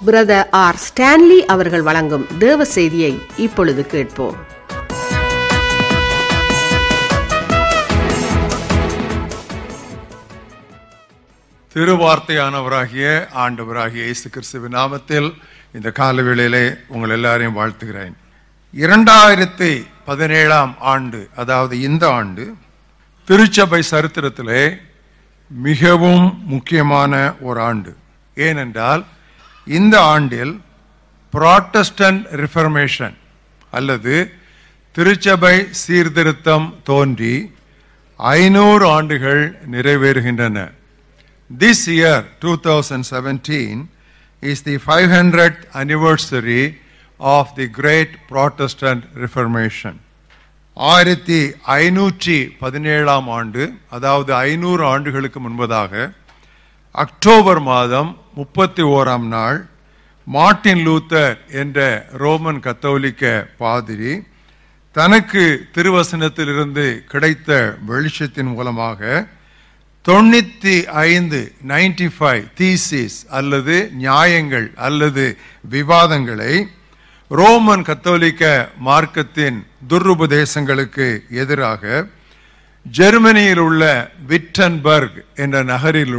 Brother or Stanley அவர்கள் வழங்கும் தேவ செய்தியை இப்பொழுது கேட்போம் திருவார்த்தையானவராகிய ஆண்டவராகிய இயேசு கிறிஸ்துவின் நாமத்தில் இந்த காலவேளையிலே உங்கள் எல்லாரையும் வாழ்த்துகிறேன் இரண்டாயிரத்தி பதினேழாம் ஆண்டு அதாவது இந்த ஆண்டு திருச்சபை சரித்திரத்திலே மிகவும் முக்கியமான ஒரு ஆண்டு ஏனென்றால் இந்த ஆண்டில் புராட்டஸ்டன்ட் ரிஃபர்மேஷன் அல்லது திருச்சபை சீர்திருத்தம் தோன்றி ஐநூறு ஆண்டுகள் நிறைவேறுகின்றன This year, 2017, is the 500th anniversary of the Great Protestant Reformation. ஆயிரத்தி ஐநூற்றி பதினேழாம் ஆண்டு அதாவது ஐநூறு ஆண்டுகளுக்கு முன்பதாக அக்டோபர் மாதம் முப்பத்தி ஓராம் நாள் மார்ட்டின் லூத்தர் என்ற ரோமன் கத்தோலிக்க பாதிரி தனக்கு திருவசனத்திலிருந்து கிடைத்த வெளிச்சத்தின் மூலமாக தொண்ணூத்தி ஐந்து நைன்டி ஃபைவ் தீசிஸ் அல்லது நியாயங்கள் அல்லது விவாதங்களை ரோமன் கத்தோலிக்க மார்க்கத்தின் துர்ருபதேசங்களுக்கு எதிராக ஜெர்மனியில் உள்ள விட்டன்பர்க் என்ற நகரில்